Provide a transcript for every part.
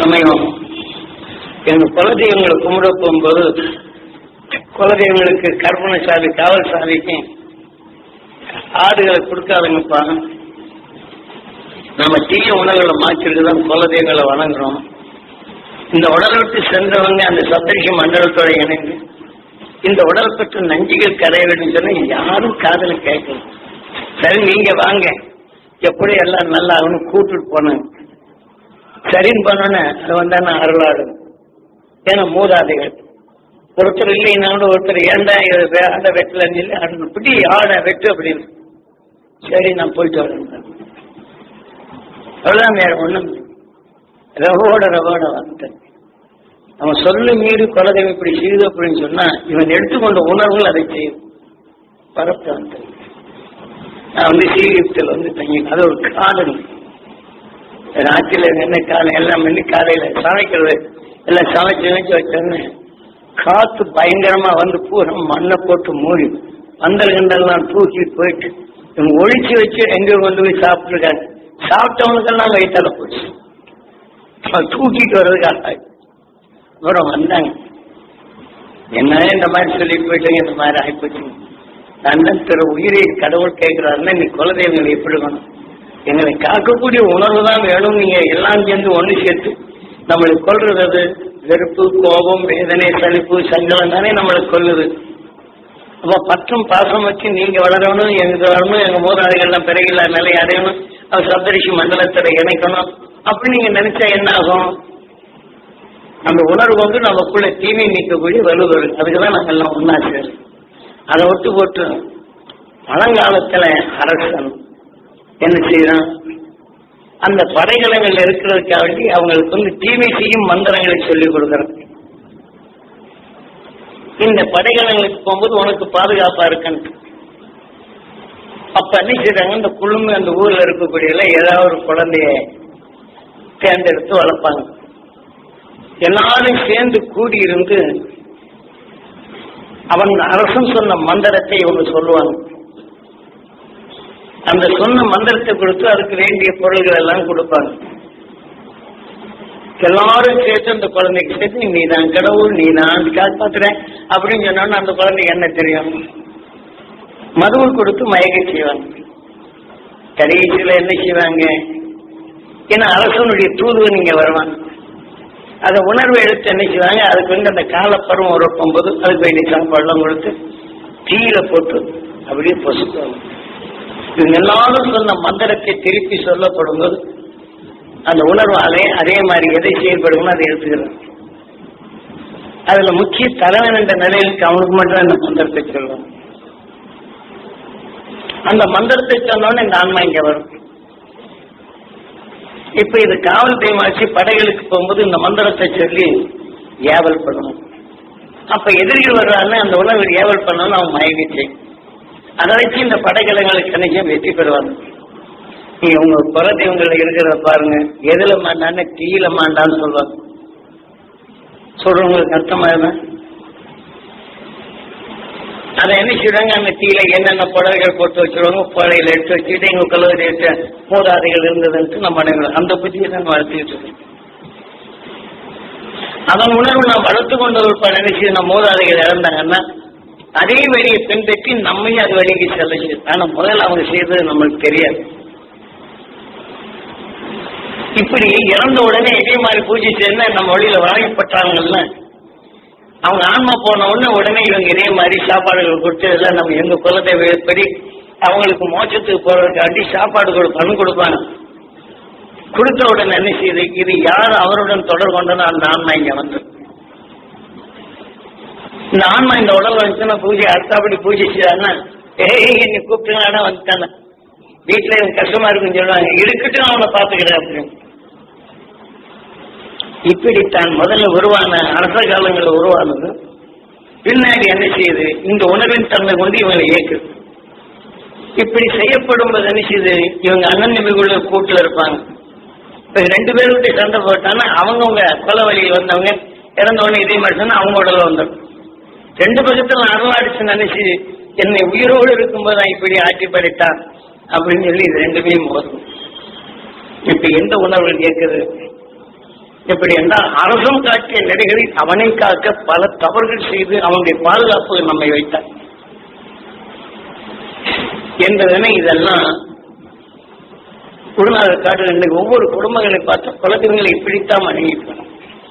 சமயம் எங்க குலதெய்வங்களை கும்பிட போகும்போது குலதெய்வங்களுக்கு கற்பனை சாதி காவல் சாதிக்கு ஆடுகளை கொடுக்காதுங்கப்பா நம்ம தீய உணவுகளை மாற்றிட்டு தான் குலதெய்வங்களை வணங்குறோம் இந்த உடலை விட்டு சென்றவங்க அந்த சப்தரிஷி மண்டலத்தோட இணைந்து இந்த உடலை பெற்ற நஞ்சுகள் கரைய வேண்டும் சொன்னா யாரும் காதல கேட்கல சரி நீங்க வாங்க எப்படி எல்லாம் நல்லா ஆகணும் கூட்டிட்டு போனாங்க சரின்னு பண்ணோன்னே அது வந்தானே அருளாடு ஏன்னா மூதாதைகள் ஒருத்தர் இல்லைன்னா கூட ஒருத்தர் ஏன்டா இது வே- ஆடை வெட்டலன்னு சொல்லி ஆடணும் பிடி ஆடை வெட்டு அப்படின்னு சரி நான் போயிட்டு வரேன் அவ்வளவுதான் வேற ஒண்ணும் இல்லை. ரவோட ரவோட வந்துட்டேன் அவன் சொல்லு மீறி குலதெய்வம் இப்படி செய்யுது அப்படின்னு சொன்னா இவன் எடுத்துக்கொண்ட உணர்வுகள் அதை செய்யும் பரப்பு வந்து நான் வந்து சீரியத்தில் வந்து தங்கி அது ஒரு காதல் ராத்திரில நின்று காலை எல்லாம் பண்ணி காலையில சமைக்கிறது எல்லாம் சமைச்சு சமைச்சு வச்சோன்னு காத்து பயங்கரமா வந்து பூரா மண்ணை போட்டு மூடி பந்தல் கிண்டல்லாம் தூக்கி போயிட்டு இவங்க ஒழிச்சு வச்சு எங்க கொண்டு போய் சாப்பிட்டுருக்காங்க சாப்பிட்டவனுக்கெல்லாம் வயிற்றால போச்சு அவன் தூக்கிட்டு வர்றதுக்காக அப்புறம் வந்தாங்க என்ன இந்த மாதிரி சொல்லி போயிட்டீங்க இந்த மாதிரி ஆயிப்போச்சு அண்ணன் திரு உயிரை கடவுள் கேட்கிறாருன்னா நீ குலதெய்வங்களை எப்படி வேணும் எங்களை காக்கக்கூடிய உணர்வு தான் வேணும் நீங்க எல்லாம் சேர்ந்து ஒண்ணு சேர்த்து நம்மளை கொல்றது அது வெறுப்பு கோபம் வேதனை சலிப்பு சங்கடம் தானே நம்மளை கொல்லுது அப்ப பற்றும் பாசம் வச்சு நீங்க வளரணும் எங்க வரணும் எங்க மூதாதைகள்லாம் பிறகில்லா நிலை அடையணும் அவர் சப்தரிஷி மண்டலத்துல இணைக்கணும் அப்படி நீங்க நினைச்சா என்ன ஆகும் அந்த உணர்வு வந்து நமக்குள்ள தீமை நீக்கக்கூடிய வலுவல் அதுக்குதான் நாங்க எல்லாம் ஒன்னா சேரும் அதை விட்டு போட்டு பழங்காலத்துல அரசன் என்ன செய்யறான் அந்த படைகளங்கள் இருக்கிறதுக்காக வேண்டி அவங்களுக்கு வந்து தீமை செய்யும் மந்திரங்களை சொல்லிக் கொடுக்கறது இந்த படைகளங்களுக்கு போகும்போது உனக்கு பாதுகாப்பா இருக்குன்னு அப்ப என்ன செய்றாங்க இந்த குழும அந்த ஊர்ல இருக்கக்கூடிய ஏதாவது ஒரு குழந்தைய தேர்ந்தெடுத்து வளர்ப்பாங்க எல்லாரும் சேர்ந்து கூடி இருந்து அவன் அரசன் சொன்ன மந்திரத்தை இவங்க சொல்லுவாங்க அந்த சொன்ன மந்திரத்தை கொடுத்து அதுக்கு வேண்டிய பொருள்கள் எல்லாம் கொடுப்பாங்க எல்லாரும் சேர்த்து அந்த குழந்தைக்கு சேர்த்து நீ தான் கடவுள் நீ தான் காப்பாத்துறேன் அப்படின்னு சொன்னோன்னு அந்த குழந்தைக்கு என்ன தெரியும் மதுவை கொடுத்து மயக்க செய்வாங்க கடைசியில என்ன செய்வாங்க ஏன்னா அரசனுடைய தூதுவன் இங்க வருவாங்க அந்த உணர்வை எடுத்து என்ன செய்வாங்க அதுக்கு வந்து அந்த காலப்பருவம் உறப்பும் போது அதுக்கு வேண்டிய சாப்பாடுலாம் கொடுத்து தீயில போட்டு அப்படியே பொசுக்குவாங்க இவங்க எல்லாரும் சொன்ன மந்திரத்தை திருப்பி சொல்லப்படும் போது அந்த உணர்வு அதே அதே மாதிரி எதை செயல்படுமோ அதை எடுத்துக்கிறாங்க அதுல முக்கிய தலைவன் என்ற நிலையிலுக்கு அவனுக்கு மட்டும் அந்த மந்திரத்தை சொல்லுவாங்க அந்த மந்திரத்தை சொன்னோன்னு இந்த ஆன்மா இங்க வரும் இப்ப இது காவல் தெய்வமாச்சு படைகளுக்கு போகும்போது இந்த மந்திரத்தை சொல்லி ஏவல் பண்ணணும் அப்ப எதிரிகள் வர்றாங்க அந்த உணவு ஏவல் பண்ணணும் அவன் மயங்கி செய்யும் அதை வச்சு இந்த படைக்கலங்களுக்கு நினைச்சா வெற்றி பெறுவாங்க நீங்க உங்க குல தெய்வங்கள் இருக்கிறத பாருங்க எதுல மாண்டான்னு தீயில மாண்டான்னு சொல்லுவாங்க சொல்றவங்களுக்கு அர்த்தமா இருந்தா அதை என்ன செய்வாங்க அந்த தீயில என்னென்ன புடவைகள் போட்டு வச்சிருவாங்க புடவையில எடுத்து வச்சுட்டு எங்க கல்லூரி மூதாதைகள் இருந்ததுன்ட்டு நம்ம நினைக்கிறோம். அந்த புத்தியை தான் வளர்த்துக்கிட்டு இருக்கோம் அதன் உணர்வு நாம் வளர்த்து கொண்டு ஒரு நினைச்சு நம்ம மூதாதைகள் இறந்தாங்கன்னா அதே வழியை பின்பற்றி நம்மையும் அது வழிக்கு செல்ல செய்யும் ஆனா முதல்ல அவங்க செய்தது நம்மளுக்கு தெரியாது இப்படி இறந்த உடனே இதே மாதிரி பூஜை செய்யணும்னா நம்ம வழியில வாங்கப்பட்டாங்கல்ல அவங்க ஆன்மா போன உடனே உடனே இவங்க இதே மாதிரி சாப்பாடுகள் கொடுத்து எல்லாம் நம்ம எங்க குலத்தை படி அவங்களுக்கு மோட்சத்துக்கு போறதுக்காண்டி சாப்பாடு கொடு பணம் கொடுப்பாங்க கொடுத்த உடனே என்ன செய்யுது இது யார் அவருடன் தொடர்பு கொண்டனோ அந்த ஆன்மா இங்க வந்து இந்த ஆன்மா இந்த உடல் வந்துச்சுன்னா பூஜை அடுத்தபடி பூஜை செய்யாங்கன்னா ஏய் என்னை கூப்பிட்டுனா வந்துட்டானே வீட்டுல எனக்கு கஷ்டமா இருக்குன்னு சொல்லுவாங்க இருக்கட்டும் அவனை பாத்துக்கிறேன் அப்படின்னு இப்படித்தான் முதல்ல உருவான அரச காலங்களில் உருவானது பின்னாடி என்ன செய்யுது இந்த உணர்வின் தன்மை கொண்டு இவங்களை இயக்குது இப்படி செய்யப்படும் போது என்ன செய்யுது இவங்க அண்ணன் நம்பிக்குள்ள கூட்டுல இருப்பாங்க இப்ப ரெண்டு பேர்கிட்ட சண்டை போட்டாங்கன்னா அவங்கவுங்க கொலை வழியில் வந்தவங்க இறந்த உடனே இதே மாதிரி சொன்னா அவங்க உடல்ல வந்துடும் ரெண்டு பக்கத்துல அருளாடிச்சு நினைச்சு என்னை உயிரோடு இருக்கும்போது நான் இப்படி ஆட்சி படைத்தான் அப்படின்னு சொல்லி இது ரெண்டுமே மோதும் இப்ப எந்த உணர்வுகள் கேட்குது எப்படி என்றால் அரசம் காட்டிய நெறிகளில் அவனை காக்க பல தவறுகள் செய்து அவனுடைய பாதுகாப்பு நம்மை வைத்தார் என்பதனை இதெல்லாம் குருநாதர் காட்டு இன்னைக்கு ஒவ்வொரு குடும்பங்களை பார்த்த குலதெய்வங்களை இப்படித்தான் அணுகிக்கணும்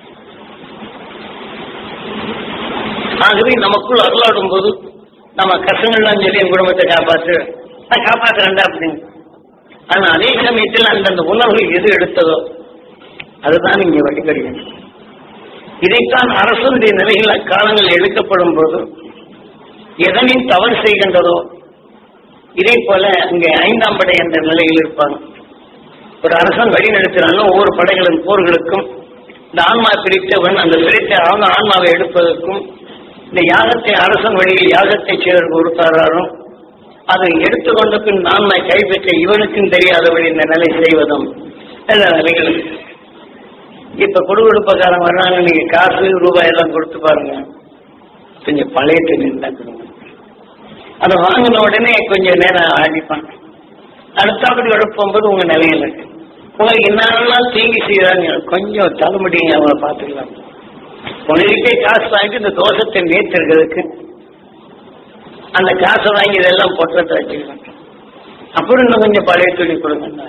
ஆகவே நமக்குள் அருளாடும் போது நம்ம கஷ்டங்கள்லாம் சொல்லி என் குடும்பத்தை காப்பாத்து நான் காப்பாத்துறேன்டா அப்படின்னு ஆனா அதே சமயத்தில் அந்தந்த உணர்வுகள் எது எடுத்ததோ அதுதான் இங்கே வழிபடுகிறது இதைத்தான் அரசுடைய நிலையில் அக்காலங்கள் எடுக்கப்படும் போது எதனின் தவறு செய்கின்றதோ இதே போல அங்கே ஐந்தாம் படை என்ற நிலையில் இருப்பாங்க ஒரு அரசன் வழி நடத்தினாலும் ஒவ்வொரு படைகளின் போர்களுக்கும் இந்த ஆன்மா பிரித்தவன் அந்த பிரித்த அவங்க ஆன்மாவை எடுப்பதற்கும் இந்த யாகத்தை அரசன் வழியில் யாகத்தை சிலர் கொடுத்தாராலும் அதை எடுத்துக்கொண்ட பின் ஆன்மா கைப்பற்ற இவனுக்கும் தெரியாதபடி இந்த நிலை செய்வதும் எல்லா நிலைகளும் இப்ப குடுகுடுப்பக்காரன் வர்றாங்க நீங்க காசு ரூபாய் எல்லாம் கொடுத்து பாருங்க கொஞ்சம் பழைய தண்ணீர் தான் கொடுங்க அதை வாங்கின உடனே கொஞ்சம் நேரம் ஆடிப்பான் அடுத்தபடி உழப்பும்போது உங்க நிலையில இருக்கு உங்களுக்கு என்னெல்லாம் தீங்கி செய்யறாங்க கொஞ்சம் தலைமுடிங்க அவங்கள பார்த்துக்கலாம் உங்ககிட்டே காசு வாங்கிட்டு இந்த தோஷத்தை நேற்றுறதுக்கு அந்த காசை வாங்கி இதெல்லாம் பொட்டத்தை வச்சுக்கலாம் அப்புறம் இன்னும் கொஞ்சம் பழைய துணி கொடுங்க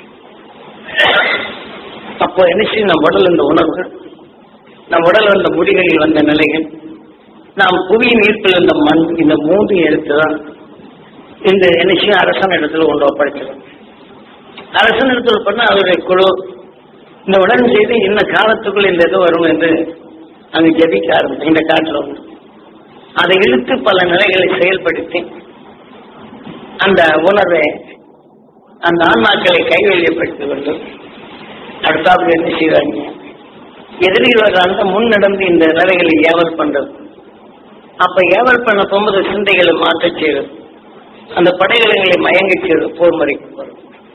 அப்போ என்ன செய்யும் நம் உடல் இந்த உணர்வுகள் நம் உடல் வந்த முடிகளில் வந்த நிலைகள் நாம் புவியின் ஈர்ப்பில் இருந்த மண் இந்த மூன்று எடுத்துதான் இந்த என்ன செய்யும் அரசன் இடத்துல கொண்டு ஒப்படைச்சிடும் அரசன் இடத்துல பண்ண அவருடைய குழு இந்த உடன் செய்து இந்த காலத்துக்குள் இந்த இது வரும் என்று அங்கு ஜெபிக்க ஆரம்பிச்சு இந்த காட்டில் வந்து அதை இழுத்து பல நிலைகளை செயல்படுத்தி அந்த உணர்வை அந்த ஆன்மாக்களை கைவெளியப்படுத்தி கொண்டு அடுத்தாப்புல என்ன செய்வாங்க எதிரிகள் அந்த முன் நடந்து இந்த நிலைகளை ஏவல் பண்றது அப்ப ஏவல் பண்ண போகும்போது சிந்தைகளை மாற்றச் செய்வது அந்த படைகளை மயங்கச் செய்வது போர் முறைக்கு போறது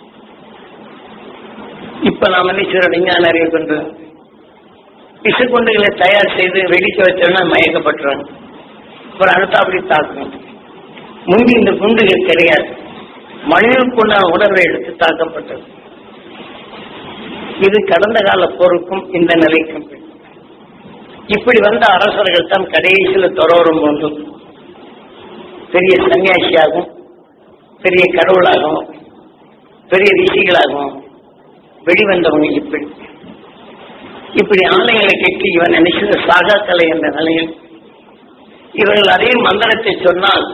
இப்ப நாம் என்ன செய்யறோம் விஞ்ஞான அறிவு கொண்டு பிசுக்குண்டுகளை தயார் செய்து வெடிக்க வச்சோம்னா மயக்கப்பட்டுறாங்க அப்புறம் அடுத்த அப்படி தாக்கணும் முந்தி இந்த குண்டுகள் கிடையாது மனிதனுக்கு உண்டான உணர்வை எடுத்து தாக்கப்பட்டது இது கடந்த கால போருக்கும் இந்த நிலைக்கும் இப்படி வந்த அரசர்கள் தான் கடைசியில் தொடரும் போன்றும் பெரிய சன்னியாசியாகவும் பெரிய கடவுளாகவும் பெரிய ரிஷிகளாகவும் வெளிவந்தவங்க இப்படி இப்படி ஆணைகளை கேட்டு இவன் நினைச்சது சாகா கலை என்ற நிலையில் இவர்கள் அதே மந்திரத்தை சொன்னால்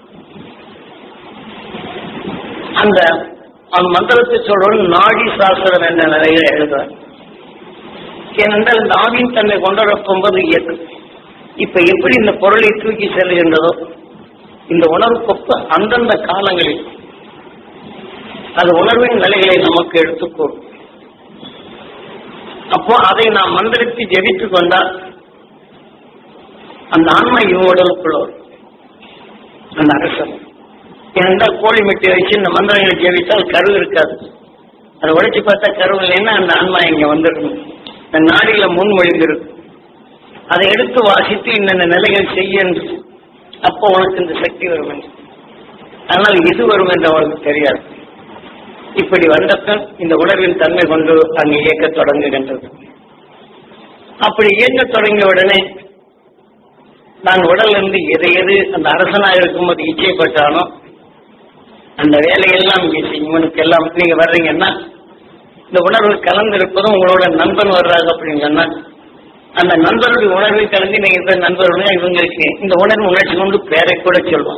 அந்த அந்த மந்திரத்தை சொல்றவன் நாடி சாஸ்திரம் என்ற நிலையில் எழுதுவார் ஏனென்றால் இந்த ஆவியின் தன்னை கொண்டுவரப்போது இயக்கம் இப்ப எப்படி இந்த பொருளை தூக்கி செல்கின்றதோ இந்த உணர்வுக்கொப்ப அந்தந்த காலங்களில் அது உணர்வின் நிலைகளை நமக்கு எடுத்துக்கோம் அப்போ அதை நாம் மந்திரத்தை ஜெபித்துக் கொண்டால் அந்த ஆன்மா இவன் உடலுக்குள்ள வரும். அந்த அரசன் ஏனென்றால் கோழி மெட்டி வச்சு இந்த மந்திரங்களை ஜெபித்தால் கரு இருக்காது அதை உடைச்சு பார்த்தா கரு இல்லைன்னா அந்த ஆன்மா இங்க வந்துடணும் இந்த நாடியில முன்மொழிந்திருக்கும் அதை எடுத்து வாசித்து இந்த நிலைகள் செய்ய என்று அப்போ உனக்கு இந்த சக்தி வரும் என்று ஆனால் இது வரும் என்று அவனுக்கு தெரியாது இப்படி வந்தப்பன் இந்த உணர்வின் தன்மை கொண்டு அங்கு இயக்கத் தொடங்குகின்றது அப்படி இயக்கத் தொடங்கிய உடனே நான் உடல்ல இருந்து எதை எது அந்த அரசனாக இருக்கும்போது இச்சைப்பட்டானோ அந்த வேலையெல்லாம் இங்கே செய்யும். இவனுக்கு எல்லாம் நீங்க வர்றீங்கன்னா இந்த உணர்வு கலந்து இருப்பதும் உங்களோட நண்பன் வர்றாங்க அப்படின்னு சொன்னா அந்த நண்பருடைய உணர்வை கலந்து நீங்க இந்த நண்பருடைய இவங்களுக்கு இந்த உணர்வு உணர்ச்சி கொண்டு பேரை கூட சொல்லுவான்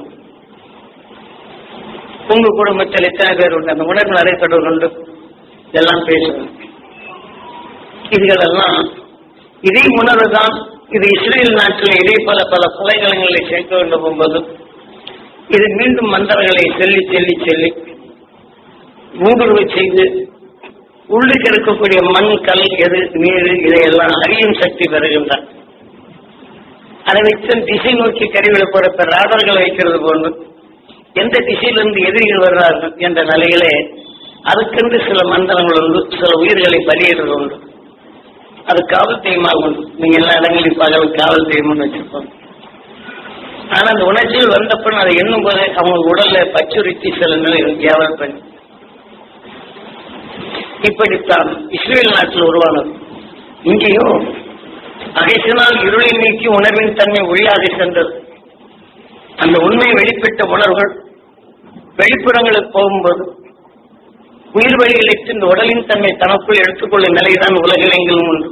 உங்க குடும்பத்தில் எத்தனை பேர் உண்டு அந்த உணர்வு நிறைய தொடர்பு உண்டு இதெல்லாம் பேசுவோம் இதுகளெல்லாம் இதே உணர்வு தான் இது இஸ்ரேல் நாட்டில் இதே பல பல கொலைகளங்களை சேர்க்க வேண்டும் போகும்போது இது மீண்டும் மந்திரங்களை சொல்லி சொல்லி சொல்லி ஊடுருவ செய்து உள்ளுக்கு இருக்கக்கூடிய மண் கல் எது நீர் இதையெல்லாம் அறியும் சக்தி பெறுகின்றான் அதை வைத்து திசை நோக்கி கருவிகளை போட ராடர்கள் வைக்கிறது போன்று எந்த திசையிலிருந்து எதிரிகள் வர்றார்கள் என்ற நிலையிலே அதுக்கென்று சில மந்திரங்கள் உண்டு சில உயிர்களை பலியிடுறது உண்டு அது காவல் தெய்வமாக உண்டு நீங்க எல்லா இடங்களையும் பகல் காவல் தெய்வம்னு வச்சிருப்போம் ஆனா அந்த உணர்ச்சியில் வந்தப்பன் அதை எண்ணும் போது அவங்க உடல்ல பச்சுறுத்தி சில நிலையில் கேவல் பண்ணி இப்படித்தான் இஸ்ரேல் நாட்டில் உருவானது இங்கேயோ அகைசினால் இருளை நீக்கி உணர்வின் தன்மை ஒழியாது சென்றது அந்த உண்மை வெளிப்பட்ட உணர்வுகள் வெளிப்புறங்களுக்கு போகும்போது உயிர் வழிகளுக்கு இந்த உடலின் தன்மை தனக்குள் எடுத்துக்கொள்ளும் நிலைதான் உலகில் எங்கிலும் உண்டு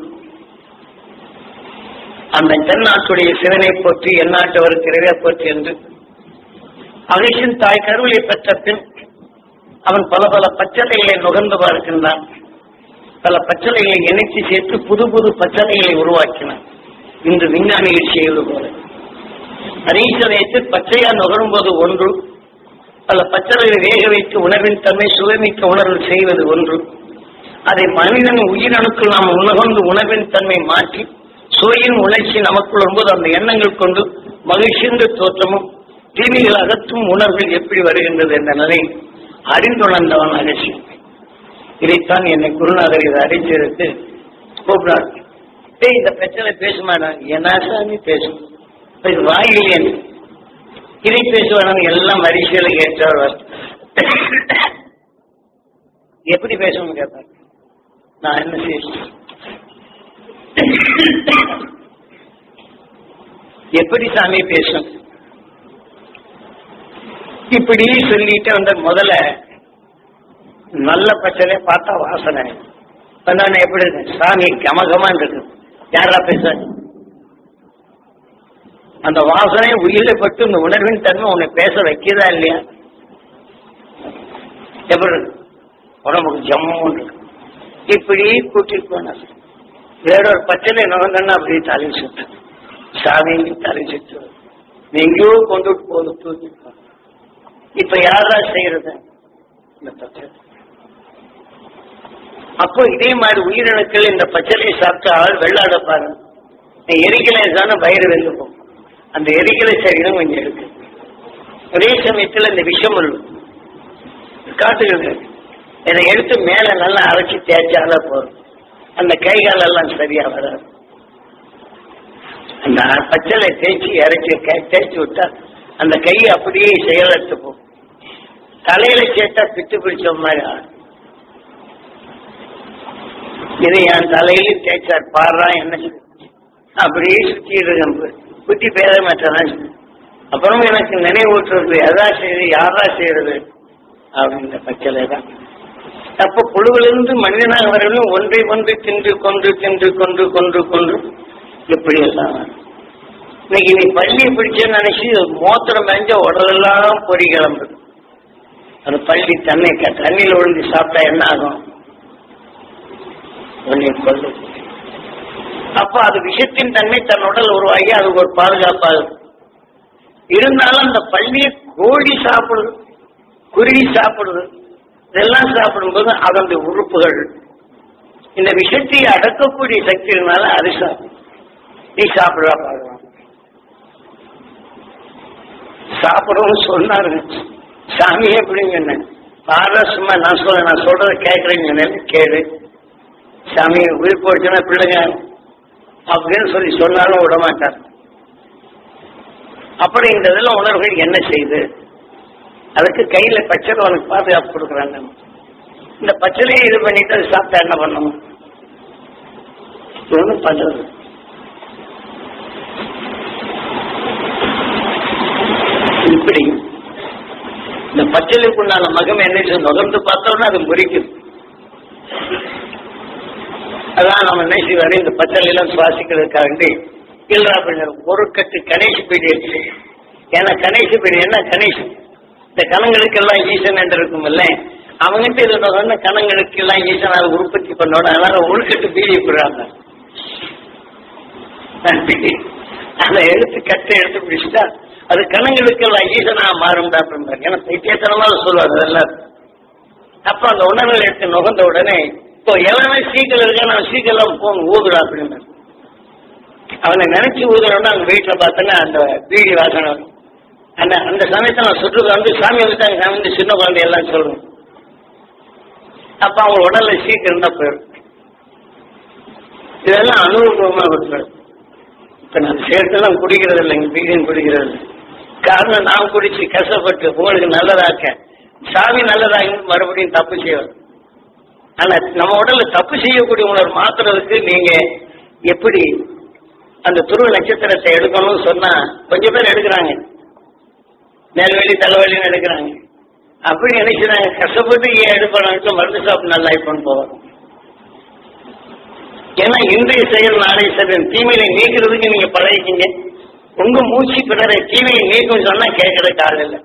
அந்த தென்னாட்டுடைய சிவனை போற்றி எந்நாட்டவருக்கு இறைவே போற்றி என்று அகிஷின் தாய் கருவிலை பெற்ற பின் அவன் பல பல பச்சளைகளை நுகர்ந்து பார்க்கின்றான் பல பச்சளைகளை இணைத்து சேர்த்து புது புது பச்சளைகளை உருவாக்கினான் இன்று விஞ்ஞானிகள் செய்வது போல அனீசனைத்து பச்சையா நுகரும் போது ஒன்று பல பச்சளைகளை வேக வைத்து உணர்வின் தன்மை சுகமிக்க உணர்வு செய்வது ஒன்று அதை மனிதன் உயிரணுக்கள் நாம் உணர்ந்து உணர்வின் தன்மை மாற்றி சுவையின் உணர்ச்சி நமக்குள் வரும்போது அந்த எண்ணங்கள் கொண்டு மகிழ்ச்சிந்த தோற்றமும் தீமைகள் அகற்றும் உணர்வுகள் எப்படி வருகின்றது என்ற நிலை அறிந்துணர்ந்தவன் அகழ்ச்சி இதைத்தான் என்னை குருநாதர் இதை அறிஞ்சிருக்கு கூப்பிடார் ஏய் இந்த பிரச்சனை பேசுமாடா என்ன சாமி பேசும் இப்ப இது வாயிலே இதை பேசுவானு எல்லாம் வரிசையில கேட்டவர் எப்படி பேசணும்னு கேட்பார் நான் என்ன செய்ய எப்படி சாமி பேசும் இப்படி சொல்லிட்டு வந்த முதல்ல நல்ல பச்சனை பார்த்தா வாசனை நான் எப்படி இருக்கு? சாமி கமகமான் இருக்கு யாரா பேச அந்த வாசனை உயிரில பட்டு இந்த உணர்வின் தன்மை உன்னை பேச வைக்கிறதா இல்லையா எப்படி இருக்கு? உடம்புக்கு ஜம்முன்னு இருக்கு இப்படி கூட்டிட்டு போனார் வேற ஒரு பச்சனை நுகர்ந்தா அப்படியே தலை சுத்து சாமி தலை சுத்து நீ எங்கேயோ கொண்டுட்டு போகுது தூக்கிட்டு போ. இப்ப யாரா செய்யறது இந்த பச்சை அப்போ இதே மாதிரி உயிரணுக்கள் இந்த பச்சளையை சாப்பிட்டு ஆள் வெள்ளாட பாருங்க நீ எரிக்கலை தானே வயிறு வெந்து போகும் அந்த எரிக்கலை சரீரம் கொஞ்சம் இருக்கு ஒரே சமயத்துல இந்த விஷம் உள்ள காட்டுகிறது இதை எடுத்து மேல நல்லா அரைச்சி தேய்ச்சால போதும் அந்த கை கால் எல்லாம் சரியா வராது அந்த பச்சளை தேய்ச்சி இறச்சி கை- தேய்ச்சி விட்டா அந்த கை அப்படியே செயலற்று போகும் தலையில சேர்த்தா பித்து பிடிச்ச மாதிரி ஆகும். இதை என் தலையில தேய்ச்சார் பாடுறா என்ன செய்ய? அப்படியே சுத்தி இருக்கேன் புத்தி பேதமற்றதான் அப்புறம் எனக்கு நினைவூட்டுறது எதா செய்யுது யாரா செய்யறது அப்படின்ற பச்சலை தான் அப்ப புழுவிலிருந்து மனிதனாக வரலும் ஒன்றை ஒன்று தின்று கொண்டு தின்று கொண்டு கொண்டு கொண்டு இப்படி எல்லாம் இன்னைக்கு நீ பள்ளி பிடிச்சேன்னு நினைச்சு மோத்திரம் மேஞ்ச உடலெல்லாம் பொறி கிளம்புது அது பள்ளி தண்ணி க- தண்ணியில் விழுந்து சாப்பிட்டா என்ன ஆகும் உன்னை கொல்லும் அப்ப அது விஷத்தின் தன்மை தன் உடல் உருவாகி அதுக்கு ஒரு பாதுகாப்பாகும் இருந்தாலும் அந்த பள்ளியை கோழி சாப்பிடுது குருவி சாப்பிடுது இதெல்லாம் சாப்பிடும்போது அதனுடைய உறுப்புகள் இந்த விஷத்தை அடக்கக்கூடிய சக்தி இருந்தால அது சாப்பிடும் நீ சாப்பிடுறா பாருங்க சாப்பிடவும் சொன்னாருங்க சாமி எப்படிங்க என்ன பாடுற சும்மா நான் சொல்ல நான் சொல்றத கேட்கறீங்க கேளு சாமி உயிர் போச்சுன்னா பிள்ளைங்க அப்படின்னு சொல்லி சொன்னாலும் விட மாட்டார் அப்படி இந்த இதெல்லாம் உணர்வுகள் என்ன செய்யுது அதுக்கு கையில பச்சை அவனுக்கு பாதுகாப்பு கொடுக்குறாங்க இந்த பச்சளையை இது பண்ணிட்டு அது சாப்பிட்டா என்ன பண்ணணும் ஒன்றும் பண்றது இப்படி இந்த பச்சளைக்குண்டான மகம் என்ன செய்யும்? நுகர்ந்து பார்த்தோம்னா அது முறிக்கும் அதான் நம்ம என்ன செய்வாரு இந்த பச்சளை எல்லாம் சுவாசிக்கிறதுக்காண்டி இல்லா அப்படிங்கிற ஒரு கட்டு கணேஷ் பீடி இருக்கு ஏன்னா கணேஷ் பீடி என்ன கணேஷ் இந்த கணங்களுக்கெல்லாம் ஈசன் என்று இருக்கும் இல்ல அவங்ககிட்ட இது சொன்ன கணங்களுக்கு எல்லாம் ஈசன் அதை உற்பத்தி பண்ணோட அதனால ஒரு கட்டு பீடி போடுறாங்க அதை எடுத்து கட்டை எடுத்து பிடிச்சிட்டா அது கணங்களுக்கெல்லாம் ஈசனா மாறும்டா அப்படின்றாரு ஏன்னா பைத்தியத்தனமா அதை சொல்லுவாங்க அதெல்லாம் அப்ப அந்த உணர்வுகள் எடுத்து நுகர்ந்த உடனே இப்போ எவனே சீக்கிரம் இருக்கான் அவன் சீக்கிரம் போன் ஊதுடா அப்படின்னு அவனை நினைச்சு ஊதுறோம்னா அவங்க வீட்டுல பார்த்தோன்னா அந்த பீடி வாசனை வரும். அந்த அந்த சமயத்துல நான் சுற்று வந்து சாமி வந்துட்டாங்க சாமி வந்து சின்ன குழந்தை எல்லாம் சொல்லுவோம் அப்ப அவங்க உடல்ல சீக்கிரம் தான் போயிடும் இதெல்லாம் அனுபவமா கொடுக்குறது இப்ப நான் சேர்த்தெல்லாம் குடிக்கிறது இல்லைங்க பீடியும் குடிக்கிறது இல்லை காரணம் நான் குடிச்சு கஷ்டப்பட்டு உங்களுக்கு நல்லதாக்க சாமி நல்லதாங்க மறுபடியும் தப்பு செய்வார் ஆனா நம்ம உடல்ல தப்பு செய்யக்கூடிய உணர்வு மாத்துறதுக்கு நீங்க எப்படி அந்த துருவ நட்சத்திரத்தை எடுக்கணும்னு சொன்னா கொஞ்சம் பேர் எடுக்கிறாங்க நெல்வெளி தலைவலின்னு எடுக்கிறாங்க அப்படி நினைக்கிறாங்க கஷ்டப்பட்டு ஏன் எடுக்கணும்னு மருந்து சாப்பிட்டு நல்லா இப்பன்னு போவாங்க ஏன்னா இன்றைய செயல் நாளை செயல் தீமையை நீக்கிறதுக்கு நீங்க பழகிக்கிங்க உங்க மூச்சு பிறரை தீமையை நீக்கும் சொன்னா கேட்கறதுக்கு ஆள் இல்லை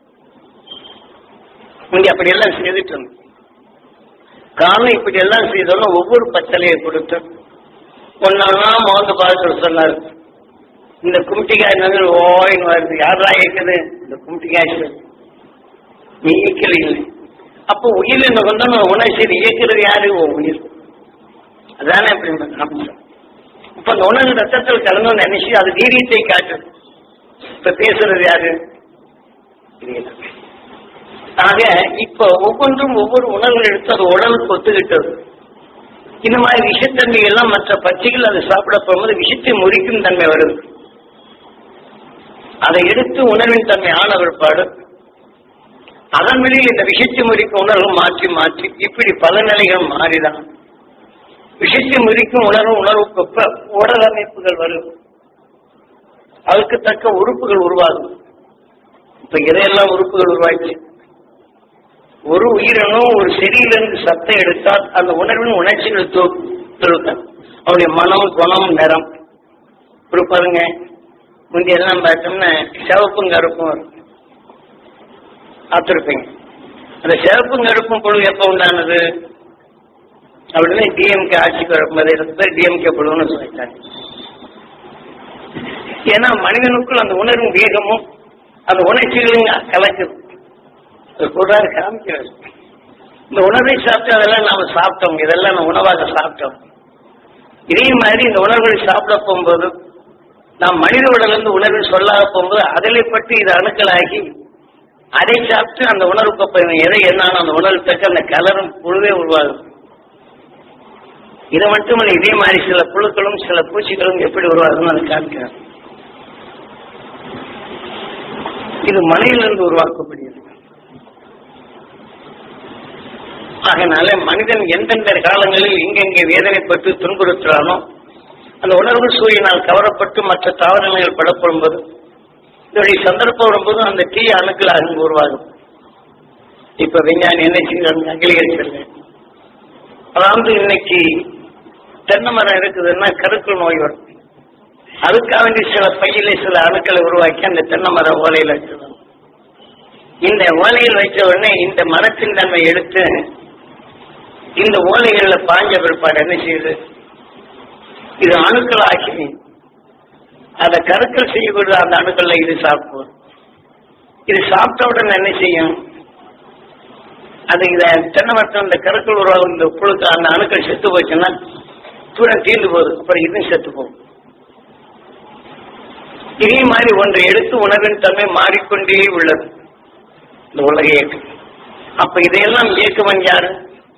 நீங்க அப்படி எல்லாம் செய்துட்டு இருந்தோம் காரணம் இப்படி எல்லாம் செய்தோம்னா ஒவ்வொரு பச்சலையை கொடுத்து ஒன்னா மோந்து பார்த்து சொன்னார் இந்த கும்பிட்டிக்காய் நகர் ஓய்னு வருது யாரா இருக்குது இந்த கும்பிட்டிக்காய் நீ இயக்கல இல்லை அப்போ உயிர் என்ன கொண்டா உணவு சரி இயக்கிறது யாரு ஓ உயிர் அதானே அப்படி அம்சம் இப்ப அந்த உணவு ரத்தத்தில் கலந்து நினைச்சு அது வீரியத்தை காட்டு இப்ப பேசுறது யாரு தெரியல. ஆக இப்ப ஒவ்வொன்றும் ஒவ்வொரு உணர்வு எடுத்து அது உடலுக்கு ஒத்துக்கிட்டது இந்த மாதிரி விஷத்தன்மை எல்லாம் மற்ற பச்சைகள் அதை சாப்பிட போகும்போது விஷத்தை முறிக்கும் தன்மை வருது அதை எடுத்து உணர்வின் தன்மை ஆன பிற்பாடு அதன் வெளியில் இந்த விஷத்தை முறிக்கும் உணர்வு மாற்றி மாற்றி இப்படி பல நிலைகள் மாறிதான் விஷத்தை முறிக்கும் உணர்வு உணர்வுக்கு உடல் அமைப்புகள் வரும் அதுக்கு தக்க உறுப்புகள் உருவாகும் இப்ப இதையெல்லாம் உறுப்புகள் உருவாச்சு ஒரு உயிரினும் ஒரு செடியிலிருந்து சத்தம் எடுத்தால் அந்த உணர்வின் உணர்ச்சிகள் தொழுக்கம் அவருடைய மனம் குணம் நிறம் ஒரு பாருங்க முந்தைய எல்லாம் பார்த்தோம்னா சிவப்பும் கருப்பும் வரும் பார்த்துருப்பீங்க அந்த சிவப்பும் கருப்பும் பொழுது எப்ப உண்டானது அப்படின்னு டிஎம்கே ஆட்சிக்கு வரும்போது இடத்துல டிஎம்கே பொழுதுன்னு சொல்லிட்டாங்க ஏன்னா மனிதனுக்குள் அந்த உணர்வும் வேகமும் அந்த உணர்ச்சிகளும் கலக்குது அது சொல்றாரு காமிக்கிறாரு இந்த உணவை சாப்பிட்டு அதெல்லாம் நாம சாப்பிட்டோம் இதெல்லாம் நம்ம உணவாக சாப்பிட்டோம் இதே மாதிரி இந்த உணர்வுகளை சாப்பிட போகும்போது நாம் மனித உடலிருந்து உணர்வு சொல்லாத போகும்போது அதிலை பற்றி இது அணுக்களாகி அதை சாப்பிட்டு அந்த உணர்வுக்கு அப்ப எதை என்னாலும் அந்த உணர்வு தக்க அந்த கலரும் புழுவே உருவாகும் இது மட்டுமல்ல இதே மாதிரி சில புழுக்களும் சில பூச்சிகளும் எப்படி உருவாகும்னு அதை காமிக்கிறார் இது மனையிலிருந்து உருவாக்கப்படுகிறது ஆகையினால மனிதன் எந்தெந்த காலங்களில் எங்கெங்கே வேதனைப்பட்டு துன்புறுத்துறானோ அந்த உணர்வு சூரியனால் கவரப்பட்டு மற்ற தாவரங்கள் படப்படும் போது இதனுடைய சந்தர்ப்பம் வரும்போது அந்த தீய அணுக்கள் அங்கு உருவாகும் இப்ப விஞ்ஞானி என்ன செய்யறாங்க அங்கீகரிச்சிருங்க அதாவது இன்னைக்கு தென்னை மரம் இருக்குதுன்னா கருக்கள் நோய் வரும் அதுக்காக வேண்டி சில பையில சில அணுக்களை உருவாக்கி அந்த தென்னை மரம் ஓலையில் வச்சிருவாங்க இந்த ஓலையில் வச்ச உடனே இந்த மரத்தின் தன்மை எடுத்து இந்த ஓலைகள்ல பாஞ்ச பிற்பாடு என்ன செய்யுது இது அணுக்களாக்கி அதை கருக்கள் செய்யக்கூடிய அந்த அணுக்கள்ல இது சாப்பிடும் இது சாப்பிட்ட உடனே என்ன செய்யும் அது இத தென்னை மரத்தில் இந்த கருக்கள் உருவாகும் இந்த புழுக்கு அந்த அணுக்கள் செத்து போச்சுன்னா தூரம் தீர்ந்து போகுது அப்புறம் இதுவும் செத்து போகும் இதே மாதிரி ஒன்றை எடுத்து உணர்வின் தன்மை மாறிக்கொண்டே உள்ளது இந்த உலக இயக்கம் அப்ப இதையெல்லாம் இயக்குவன் யாரு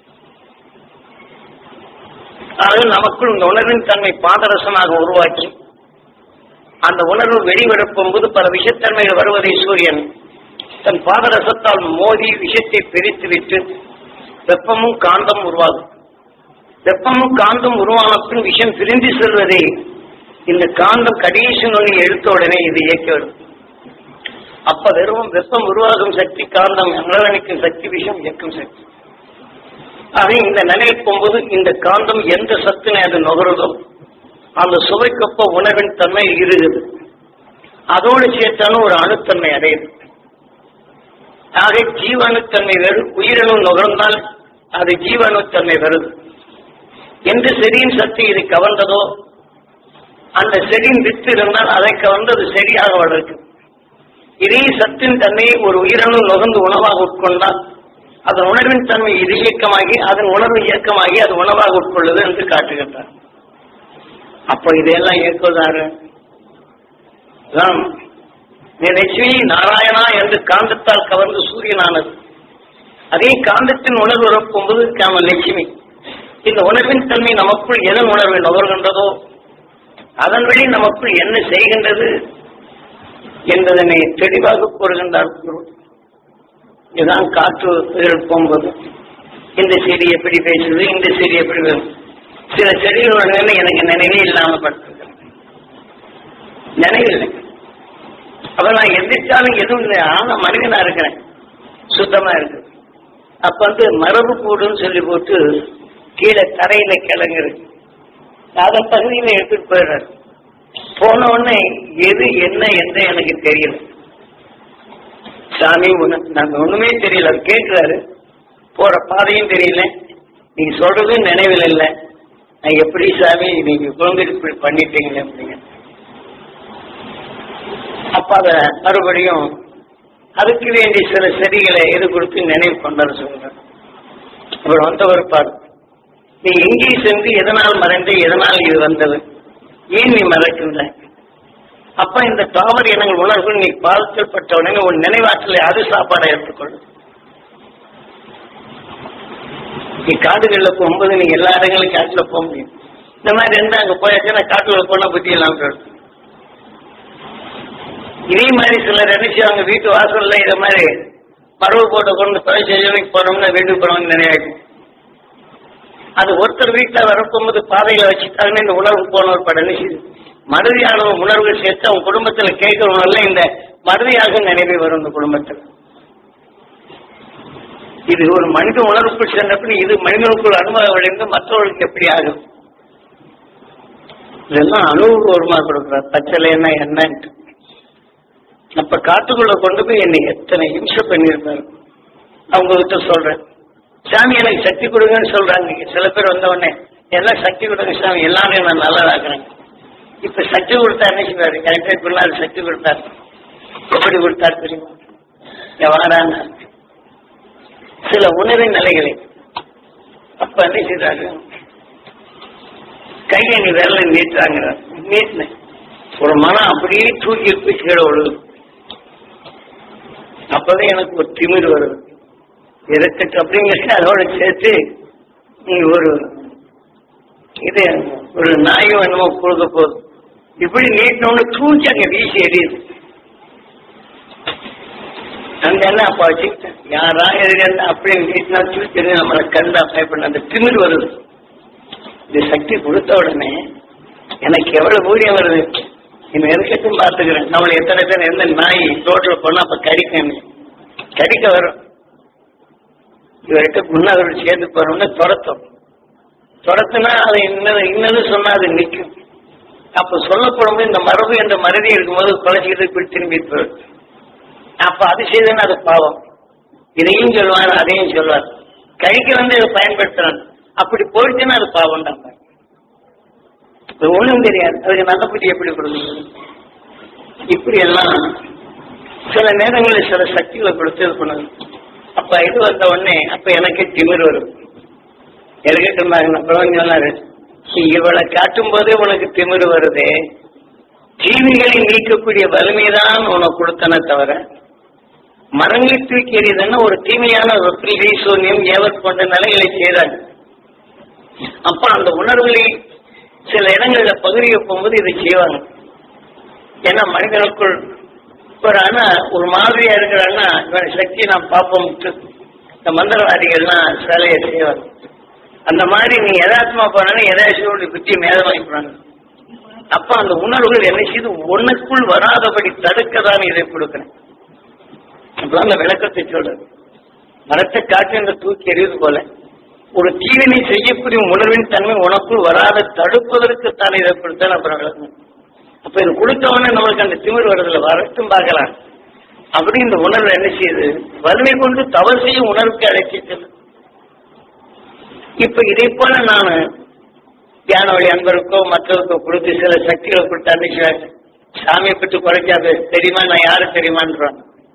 அதாவது நமக்குள் இந்த உணர்வின் தன்மை பாதரசமாக உருவாக்கி அந்த உணர்வு வெளிவெடுப்பும் போது பல விஷத்தன்மைகள் வருவதை சூரியன் தன் பாதரசத்தால் மோதி விஷத்தை பிரித்து விட்டு வெப்பமும் காந்தம் உருவாகும் வெப்பமும் காந்தம் உருவான பின் விஷம் பிரிந்து செல்வதை இந்த காந்தம் கடைசி நொழி எடுத்த உடனே இது இயக்கிவிடும் அப்ப வெறும் வெப்பம் உருவாகும் சக்தி காந்தம் நிலவணிக்கும் சக்தி விஷம் இயக்கும் சக்தி ஆக இந்த நிலையில் போகும்போது இந்த காந்தம் எந்த சத்தினை அது நுகருதோ அந்த சுவைக்கொப்ப உணவின் தன்மை இருகுது அதோடு சேர்த்தாலும் ஒரு அணுத்தன்மை அடையுது ஆக ஜீவணுத்தன்மை வேறு உயிரணு நுகர்ந்தால் அது ஜீவணுத்தன்மை வருது எந்த செடியின் சக்தி இது கவர்ந்ததோ அந்த செடியின் வித்து இருந்தால் அதை கவர்ந்து செடியாக வளர்க்கு இதே சத்தின் தன்மையை ஒரு உயிரணு நுகர்ந்து உணவாக உட்கொண்டால் அதன் உணர்வின் தன்மை இது இயக்கமாகி அதன் உணர்வு இயக்கமாகி அது உணவாக உட்கொள்ளுது என்று காட்டுகின்றார் அப்ப இதையெல்லாம் இயக்குவதாரு லட்சுமி நாராயணா என்று காந்தத்தால் கவர்ந்து சூரியனானது அதே காந்தத்தின் உணர்வு உறப்பும்போது காம லட்சுமி இந்த உணர்வின் தன்மை நமக்குள் எதன் உணர்வை நுகர்கின்றதோ அதன் வழி நமக்குள் என்ன செய்கின்றது என்பதனை தெளிவாக கூறுகின்றார் குரு இதுதான் காற்று போகும்போது இந்த செடி எப்படி பேசுது இந்த செடி எப்படி பேசுது. சில செடிகளோட நிலை எனக்கு நினைவே இல்லாம படுத்துருக்கேன் நினைவில்லை அப்ப நான் எந்திரிச்சாலும் எதுவும் இல்லை ஆனா மனிதனா இருக்கிறேன் சுத்தமா இருக்கு அப்ப வந்து மரபு கூடுன்னு சொல்லி போட்டு கீழே தரையில கிளங்குறது அதை பகுதியில எடுத்துட்டு போயிடுறாரு போன உடனே எது என்ன எந்த எனக்கு தெரியல சாமி உன- நாங்க ஒண்ணுமே தெரியல அவர் கேட்கிறாரு போற பாதையும் தெரியல நீங்க சொல்றதும் நினைவில் இல்லை நான் எப்படி சாமி நீங்க குழந்தைக்கு இப்படி பண்ணிட்டீங்களே அப்படிங்க அப்ப அத மறுபடியும் அதுக்கு வேண்டிய சில செடிகளை எது கொடுத்து நினைவு கொண்டாட சொல்றேன் அப்புறம் வந்தவர் பாரு நீ எங்கே சென்று எதனால் மறைந்து எதனால் இது வந்தது ஏன் நீ மறைக்கின்ற அப்ப இந்த தாவர இனங்கள் உணர்வு நீ பாதித்தல் பட்ட உடனே உன் நினைவாற்றலை அது சாப்பாடை எடுத்துக்கொள் நீ காடுகள்ல போகும்போது நீ எல்லா இடங்களும் காட்டுல போக முடியும் இந்த மாதிரி இருந்தா அங்க போயாச்சுன்னா காட்டுல போனா புத்தி எல்லாம் போயிடும். இதே மாதிரி சிலர் நினைச்சு அவங்க வீட்டு வாசல்ல இத மாதிரி மரபு போட்ட கொண்டு தொலை செய்யணும் போனோம்னா வீட்டுக்கு போனோம்னு நினைவாக்கும் அது ஒருத்தர் வீட்டுல வரப்போகும்போது பாதையில வச்சுட்டாங்கன்னு இந்த உணர்வு போனவர் படம் நினைச்சு மறதியான உணர்வுகள் சேர்த்து அவங்க குடும்பத்துல கேட்கறவங்கள இந்த மறதியாக நினைவே வரும் இந்த குடும்பத்தில் இது ஒரு மனித உணர்வுக்குள் சென்றப்ப இது மனிதனுக்குள் அனுபவம் விளைந்து மற்றவர்களுக்கு எப்படி ஆகும் இதெல்லாம் அனுபவபூர்வமா கொடுக்குறார் பச்சளைன்னா என்னன்ட்டு அப்ப காட்டுக்குள்ள கொண்டு போய் என்னை எத்தனை இம்சை பண்ணியிருப்பாரு அவங்க கிட்ட சொல்றேன் சாமி எனக்கு சக்தி கொடுங்கன்னு சொல்றாங்க நீங்க சில பேர் வந்த உடனே எல்லாம் சக்தி கொடுங்க சாமி எல்லாரையும் நான் நல்லதாக்குறேன் இப்ப சக்தி கொடுத்தா என்ன செய்வாரு கரெக்டா பிள்ளாரு சக்தி கொடுத்தாரு எப்படி கொடுத்தாரு தெரியுமா எவ்வாறான சில உணர்வு நிலைகளை அப்ப என்ன செய்றாரு கையை நீ விரல நீட்டாங்க நீட்டினேன் ஒரு மனம் அப்படியே தூக்கி போய் கீழே விழுது அப்பவே எனக்கு ஒரு திமிர் வருது இருக்கட்டு அப்படிங்கிறது அதோட சேர்த்து நீ ஒரு இது ஒரு நாயும் என்னமோ கொடுக்க போகுது இப்படி நீட்டினோன்னு தூக்கி அங்க வீசி எரியுது அங்க என்ன அப்ப வச்சுக்கிட்டேன் யாரா எதிர்க்க அப்படியே நீட்டினா தூக்கி எறிஞ்சு நம்மளை கண்டா பயப்பட அந்த திமிர் வருது இந்த சக்தி கொடுத்த உடனே எனக்கு எவ்வளவு ஊழியம் வருது இவன் இருக்கட்டும் பார்த்துக்கிறேன் நம்மளை எத்தனை பேர் எந்த நாய் ரோட்ல போனா அப்ப கடிக்க கடிக்க வரும் இவர்கிட்ட முன்னாடி சேர்ந்து போறோம்னா துரத்தும் துரத்துனா அது இன்னது இன்னது சொன்னா அது நிற்கும் அப்ப சொல்லப்படும் இந்த மரபு என்ற மறதி இருக்கும்போது குறைச்சிக்கிட்டு இப்படி திரும்பி போயிடும் அப்ப அது செய்ததுன்னா அது பாவம் இதையும் சொல்லுவார் அதையும் சொல்லுவார் கழிக்க வந்து இதை பயன்படுத்துறான் அப்படி போயிடுச்சுன்னா அது பாவம் தான் ஒண்ணும் தெரியாது அதுக்கு நல்ல புத்தி எப்படி கொடுக்குறது இப்படி எல்லாம் சில நேரங்களில் சில சக்திகளை கொடுத்து இது பண்ணுது அப்ப இது வந்த உடனே அப்ப எனக்கு திமிர் வரும் இருக்கட்டும் அப்புறம் சொன்னாரு நீ இவளை காட்டும் போதே உனக்கு திமிர் வருதே ஜீவிகளை நீக்கக்கூடிய வலிமைதான் உனக்கு கொடுத்தன தவிர மரங்களை தூக்கி எறியதுன்னா ஒரு தீமையான வெப்பிலை சூன்யம் ஏவர் போன்ற நிலைகளை செய்தாங்க அப்ப அந்த உணர்வுகளை சில இடங்கள்ல பகுதியை போகும்போது இதை செய்வாங்க ஏன்னா மனிதனுக்குள் ஒரு ஆனா ஒரு மாதிரியா இருக்கிறான்னா இவன் சக்தி நான் பார்ப்போம் இந்த மந்திரவாதிகள்லாம் சிலையை செய்வாங்க அந்த மாதிரி நீ யதார்த்தமா போனாலும் எதாச்சும் புத்தி மேதமாகி போனாங்க அப்ப அந்த உணர்வுகள் என்ன செய்து ஒன்னுக்குள் வராதபடி தடுக்க தான் இதை கொடுக்கிறேன் அப்பதான் அந்த விளக்கத்தை சொல்றது மரத்தை காற்று என்று தூக்கி எறிவது போல ஒரு தீவினை செய்யக்கூடிய உணர்வின் தன்மை உனக்குள் வராத தடுப்பதற்கு தான் இதை கொடுத்தான் அப்புறம் விளக்கணும் அப்ப இது கொடுத்தவொடனே நம்மளுக்கு அந்த திமிர் வருதுல வரட்டும் பார்க்கலாம் அப்படி இந்த உணர்வு என்ன செய்யுது வலிமை கொண்டு தவறு செய்யும் உணர்வுக்கு அழைச்சிட்டு இப்ப இதை போல நான் தியான வழி அன்பருக்கோ மற்றவருக்கோ கொடுத்து சில சக்திகளை கொடுத்து அன்னைக்கு சாமியை பற்றி குறைக்காது தெரியுமா நான் யாரு தெரியுமான்றான்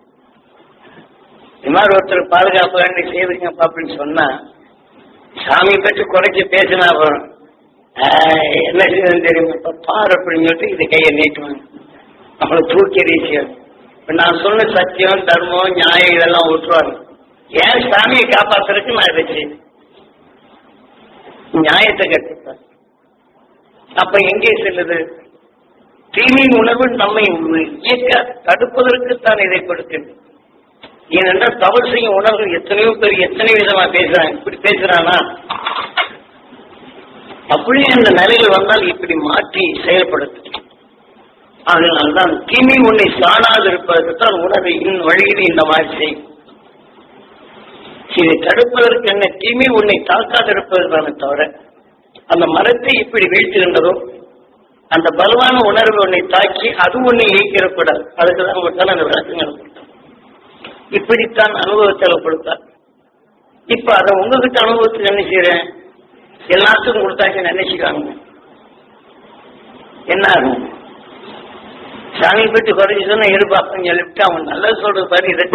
இந்த மாதிரி ஒருத்தர் பாதுகாப்பு வேண்டி செய்துங்கப்பா அப்படின்னு சொன்னா சாமியை பற்றி குறைச்சி பேசினா அப்புறம் ஆஹ், என்ன செய்யுதுன்னு தெரியுமா பாரு அப்படின்னு சொல்லிட்டு இது கையை நீட்டுவாங்க அவளை தூக்கி எறிச்சியாது இப்ப நான் சொன்ன சத்தியம் தர்மம் நியாயம் இதெல்லாம் விட்டுருவாங்க ஏன் சாமியை காப்பாத்துறதுக்கு நான் இதை செய்யணும் நியாயத்தை கற்றுப்பேன் அப்ப எங்கே செல்லுது தீமையின் உணர்வு நம்மை இயக்க தடுப்பதற்கு தான் இதை கொடுக்கின்றது ஏனென்றால் தவறு செய்யும் உணர்வுகள் எத்தனையோ பேர் எத்தனை விதமா பேசுறாங்க இப்படி பேசுறானா அப்படியே அந்த நிலையில் வந்தால் இப்படி மாற்றி செயல்படுத்து அதனால்தான் தீமை உன்னை சாணாது இருப்பதற்கு தான் உணர்வை இன் வழியில் இந்த மாதிரி செய் இதை தடுப்பதற்கு என்ன தீமை உன்னை தாக்காது இருப்பதுதானே தவிர அந்த மரத்தை இப்படி வீழ்த்துகின்றதோ அந்த பலவான உணர்வு உன்னை தாக்கி அது உன்னை இயக்கிடக்கூடாது அதுக்கு தான் உங்கள்கிட்ட அந்த விளக்கங்கள் கொடுத்தோம் இப்படித்தான் அனுபவத்தில் கொடுத்தார் இப்ப அதை உங்ககிட்ட அனுபவத்துக்கு என்ன செய்யறேன் எல்லாத்துக்கும் கொடுத்தாச்சு நினைச்சுக்காங்க என்ன ஆகும் சாமி போயிட்டு குறைஞ்சு சொன்னா எதிர்பார்ப்பேன் சொல்லிவிட்டு அவன் நல்லது சொல்றது பாரு இதை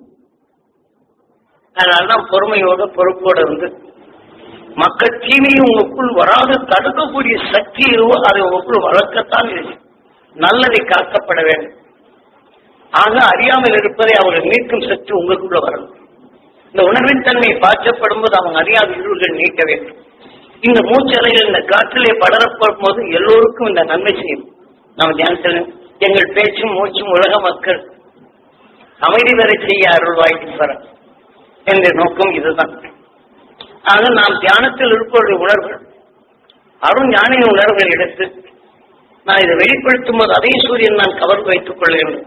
அதனாலதான் பொறுமையோட பொறுப்போட இருந்து மக்கள் தீமையை உங்களுக்குள் வராது தடுக்கக்கூடிய சக்தி இருவோ அதை உங்களுக்குள் வளர்க்கத்தான் இருக்கு நல்லதை காக்கப்பட வேண்டும் ஆக அறியாமல் இருப்பதை அவர்கள் மீட்கும் சக்தி உங்களுக்குள்ள வரணும் இந்த உணர்வின் தன்மை பாய்ச்சப்படும் போது அவங்க அறியாத இருள்கள் நீக்க வேண்டும் இந்த மூச்சலைகள் இந்த காற்றிலே படரப்படும் போது எல்லோருக்கும் இந்த நன்மை செய்யும் நம்ம தியானத்தில் எங்கள் பேச்சும் மூச்சும் உலக மக்கள் அமைதி வரை செய்ய அருள்வாய் வர என்ற நோக்கம் இதுதான் ஆக நாம் தியானத்தில் இருப்பவருடைய உணர்வுகள் அருண் ஞானிய உணர்வுகள் எடுத்து நான் இதை வெளிப்படுத்தும் போது அதே சூரியன் நான் கவர் வைத்துக் கொள்ள வேண்டும்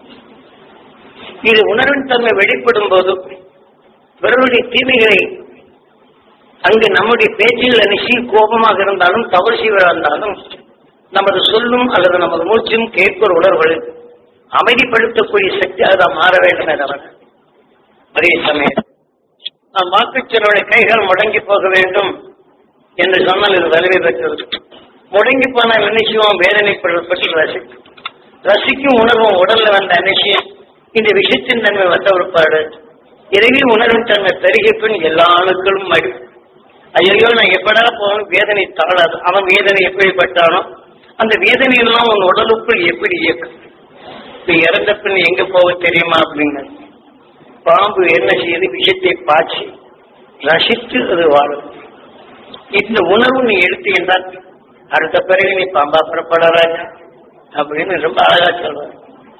இது உணர்வின் தன்மை வெளிப்படும் போது பிறருடைய தீமைகளை அங்கு நம்முடைய பேச்சுகள் அனுசி கோபமாக இருந்தாலும் தவறு செய்வதாக இருந்தாலும் நமது சொல்லும் அல்லது நமது மூச்சும் கேட்போர் உணர்வுகள் அமைதிப்படுத்தக்கூடிய சக்தி அதுதான் மாற வேண்டுமே தவிர அதே சமயம் நாம் வாக்குச்சலுடைய கைகள் முடங்கி போக வேண்டும் என்று சொன்னால் இது வலிமை பெற்றது முடங்கி போனால் நினைச்சுவோம் வேதனைப்பட்டு ரசிக்கும் ரசிக்கும் உணர்வும் உடல்ல வந்த அனிஷயம் இந்த விஷயத்தின் தன்மை வந்த ஒருபாடு இறைவி உணர்வின் தன்மை பெருகிய பின் எல்லா அணுக்களும் மடி ஐயோ நான் எப்படா போகணும் வேதனை தாழாது அவன் வேதனை எப்படிப்பட்டானோ அந்த வேதனை எல்லாம் உன் உடலுக்குள் எப்படி இயக்கும் நீ இறந்த பின் எங்க போக தெரியுமா அப்படிங்க பாம்பு என்ன செய்யுது விஷத்தை பாய்ச்சி ரசித்து அது வாழும் இந்த உணர்வு நீ எடுத்தீங்கன்னா அடுத்த பிறகு நீ பாம்பா புறப்படாத அப்படின்னு ரொம்ப அழகா சொல்றாரு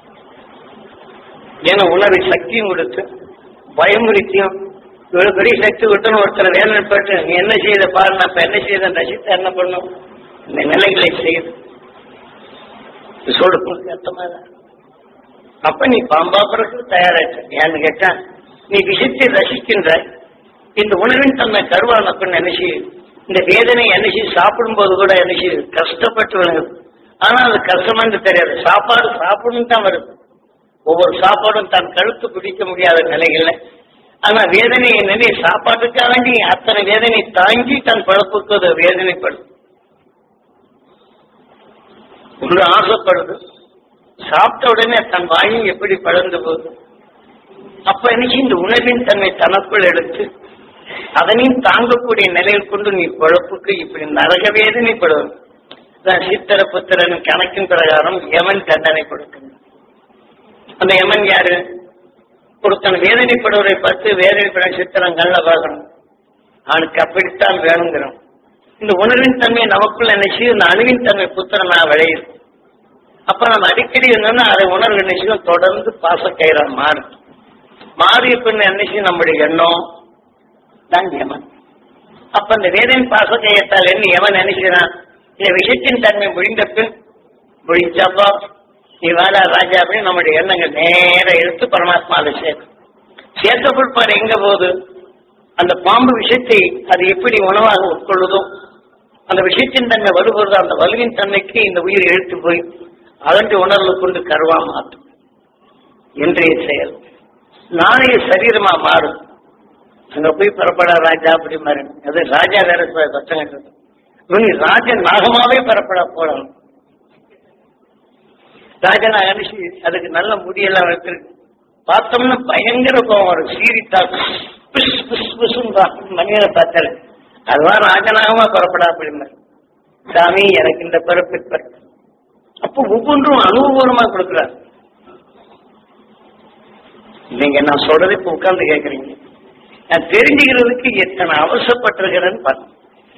ஏன்னா உணர்வு சக்தியும் கொடுத்து பயமுறுத்தியும் இவ்வளவு பெரிய சக்தி விட்டுன்னு ஒருத்தர் வேலை பட்டு நீ என்ன செய்த பாரு நான் இப்ப என்ன செய்த ரசித்து என்ன பண்ணும் இந்த நிலைகளை செய்யுது சொல்றது அர்த்தமா அப்ப நீ பாம்பாப்புறதுக்கு தயாராயிட்ட ஏன்னு கேட்டா நீ விஷயத்தை ரசிக்கின்றாய் இந்த உணவின் தன்மை கருவானப்ப நினைச்சு இந்த வேதனை நினைச்சு சாப்பிடும் போது கூட நினைச்சு கஷ்டப்பட்டு விளங்குது ஆனா அது கஷ்டமானு தெரியாது சாப்பாடு சாப்பிடணும் தான் வருது ஒவ்வொரு சாப்பாடும் தன் கழுத்து பிடிக்க முடியாத நிலைகள்ல ஆனா வேதனையை நினை சாப்பாட்டுக்காக வேண்டி அத்தனை வேதனை தாங்கி தன் பழப்புக்கு அது வேதனைப்படும் ஒன்று ஆசைப்படுது சாப்பிட்ட உடனே தன் வாயும் எப்படி பழந்து போகுது அப்ப எனக்கு இந்த உணவின் தன்மை தனக்குள் எடுத்து அதனையும் தாங்கக்கூடிய நிலையில் கொண்டு நீ குழப்புக்கு இப்படி நரக வேதனைப்படுவது சித்திர புத்திரன் கணக்கின் பிரகாரம் யமன் தண்டனை கொடுக்கணும் அந்த யமன் யாரு ஒருத்தன் வேதனைப்படுவதை பார்த்து வேதனைப்பட சித்திரம் கண்ணில் பார்க்கணும் அவனுக்கு அப்படித்தான் வேணுங்கிறோம் இந்த உணர்வின் தன்மை நமக்குள்ள நினைச்சு இந்த அணுவின் தன்மை புத்திரனா விளையுது அப்ப நம்ம அடிக்கடி என்னன்னா அதை உணர்வு நினைச்சும் தொடர்ந்து பாசக்கயிறா மாறும் மாறிய பின் நினைச்சு நம்முடைய எண்ணம் தான் யமன் அப்ப இந்த வேதனை பாசக்கயத்தால் என்ன எவன் நினைக்கிறான் இந்த விஷயத்தின் தன்மை முடிந்த பின் முடிஞ்சப்பா நீ வேடா ராஜா அப்படின்னு நம்முடைய எண்ணங்கள் நேர எடுத்து பரமாத்மாவை சேர்க்கும் சேர்த்த பிற்பாடு எங்க போகுது அந்த பாம்பு விஷயத்தை அது எப்படி உணவாக உட்கொள்ளுதோ அந்த விஷயத்தின் தன்மை வருகிறது அந்த வலுவின் தன்மைக்கு இந்த உயிர் இழுத்து போய் அதன்றி உணர்வு கொண்டு கருவா மாற்றும் இன்றைய செயல் நாளைய சரீரமா மாறும் அங்க போய் புறப்படா ராஜா அப்படி மாறி அது ராஜா வேற பசங்க இவங்க ராஜ நாகமாவே புறப்பட போடணும் ராஜனா அனுஷி அதுக்கு நல்ல முடியெல்லாம் வச்சிருக்கு பார்த்தோம்னா பயங்கர கோவம் வரும் சீரித்தா புஷ் புஷ் புஷும் மனிதனை பார்த்தாரு அதுதான் ராஜநாகமா புறப்படா அப்படின்னா சாமி எனக்கு இந்த பிறப்பு பிறப்பு அப்போ ஒவ்வொன்றும் அனுபவமா கொடுக்குறாரு நீங்க நான் சொல்றதை இப்ப உட்கார்ந்து கேட்கறீங்க நான் தெரிஞ்சுக்கிறதுக்கு எத்தனை அவசரப்பட்டிருக்கிறேன்னு பார்த்தேன்